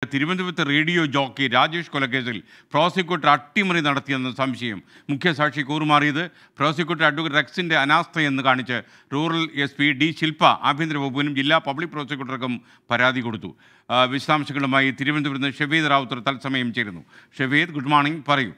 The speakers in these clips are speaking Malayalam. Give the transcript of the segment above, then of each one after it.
തിരുവനന്തപുരത്ത് റേഡിയോ ജോക്കി രാജേഷ് കൊലക്കേസിൽ പ്രോസിക്യൂട്ടർ അട്ടിമറി നടത്തിയെന്ന് സംശയം മുഖ്യസാക്ഷി കൂറുമാറിയത് പ്രോസിക്യൂട്ടർ അഡ്വക്കേറ്റ് റെക്സിൻ്റെ അനാസ്ഥയെന്ന് കാണിച്ച് റൂറൽ എസ് പി ഡി ശില്പ ആഭ്യന്തര വകുപ്പിനും ജില്ലാ പബ്ലിക് പ്രോസിക്യൂട്ടർക്കും പരാതി കൊടുത്തു ആ, വിശദാംശങ്ങളുമായി തിരുവനന്തപുരത്ത് നിന്ന് ഷെഫീദ് റാവുത്തർ തത്സമയം ചേരുന്നു ഷെഫീദ് ഗുഡ് മോർണിംഗ് പറയൂ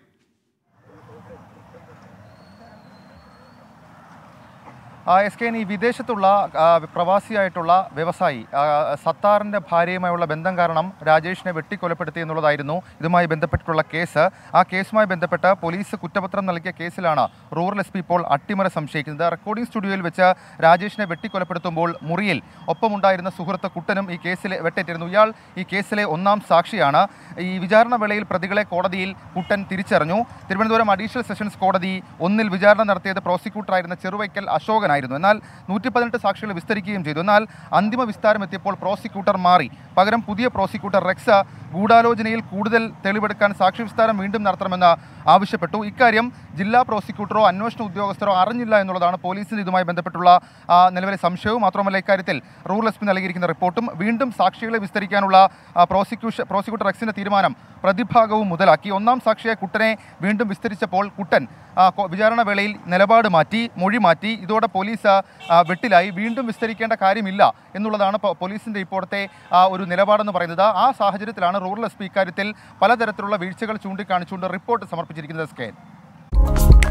ആ, എസ് കെ ഈ വിദേശത്തുള്ള ആ, പ്രവാസിയായിട്ടുള്ള വ്യവസായി ആ, സത്താറിൻ്റെ ഭാര്യയുമായുള്ള ബന്ധം കാരണം രാജേഷിനെ വെട്ടിക്കൊലപ്പെടുത്തി എന്നുള്ളതായിരുന്നു ഇതുമായി ബന്ധപ്പെട്ടിട്ടുള്ള കേസ് ആ കേസുമായി ബന്ധപ്പെട്ട് പോലീസ് കുറ്റപത്രം നൽകിയ കേസിലാണ് റൂറൽ എസ് പി ഇപ്പോൾ അട്ടിമറി സംശയിക്കുന്നത് റെക്കോർഡിംഗ് സ്റ്റുഡിയോയിൽ വെച്ച് രാജേഷിനെ വെട്ടിക്കൊലപ്പെടുത്തുമ്പോൾ മുറിയിൽ ഒപ്പമുണ്ടായിരുന്ന സുഹൃത്ത് കുട്ടനും ഈ കേസിൽ വെട്ടേറ്റിരുന്നു ഇയാൾ ഈ കേസിലെ ഒന്നാം സാക്ഷിയാണ് ഈ വിചാരണ വേളയിൽ പ്രതികളെ കോടതിയിൽ കുട്ടൻ തിരിച്ചറിഞ്ഞു തിരുവനന്തപുരം അഡീഷണൽ സെഷൻസ് കോടതി ഒന്നിൽ വിചാരണ നടത്തിയത് പ്രോസിക്യൂട്ടറായിരുന്ന ചെറുവയ്ക്കൽ അശോകനായിരുന്നു എന്നാൽ നൂറ്റി പതിനെട്ട് സാക്ഷികൾ വിസ്തരിക്കുകയും ചെയ്തു എന്നാൽ അന്തിമ വിസ്താരം എത്തിയപ്പോൾ പ്രോസിക്യൂട്ടർ മാറി പകരം പുതിയ പ്രോസിക്യൂട്ടർ റെക്സ ഗൂഢാലോചനയിൽ കൂടുതൽ തെളിവെടുക്കാൻ സാക്ഷി വിസ്താരം വീണ്ടും നടത്തണമെന്ന് ആവശ്യപ്പെട്ടു ഇക്കാര്യം ജില്ലാ പ്രോസിക്യൂട്ടറോ അന്വേഷണ ഉദ്യോഗസ്ഥരോ അറിഞ്ഞില്ല എന്നുള്ളതാണ് പോലീസിന് ഇതുമായി ബന്ധപ്പെട്ടുള്ള ആ, നിലവിലെ സംശയവും മാത്രമല്ല ഇക്കാര്യത്തിൽ റൂറൽ എസ് പി നൽകിയിരിക്കുന്ന റിപ്പോർട്ടും വീണ്ടും സാക്ഷികളെ വിസ്തരിക്കാനുള്ള ആ, പ്രോസിക്യൂഷൻ പ്രോസിക്യൂട്ടർ റെക്സിന്റെ തീരുമാനം പ്രതിഭാഗവും മുതലാക്കി ഒന്നാം സാക്ഷിയെ കുട്ടനെ വീണ്ടും വിസ്തരിച്ചപ്പോൾ കുട്ടൻ ആ, കൊ- വിചാരണ വേളയിൽ നിലപാട് മാറ്റി മൊഴി മാറ്റി ഇതോടെ പോലീസ് ആ, വെട്ടിലായി വീണ്ടും വിസ്തരിക്കേണ്ട കാര്യമില്ല എന്നുള്ളതാണ് പോ- പോലീസിന്റെ ഇപ്പോഴത്തെ ആ, ഒരു നിലപാടെന്ന് പറയുന്നത് ആ സാഹചര്യത്തിലാണ് റൂറൽ എസ് പി ഇക്കാര്യത്തിൽ പലതരത്തിലുള്ള വീഴ്ചകൾ ചൂണ്ടിക്കാണിച്ചുകൊണ്ട് റിപ്പോർട്ട് സമർപ്പിച്ചിരിക്കുന്നത് എസ് കെ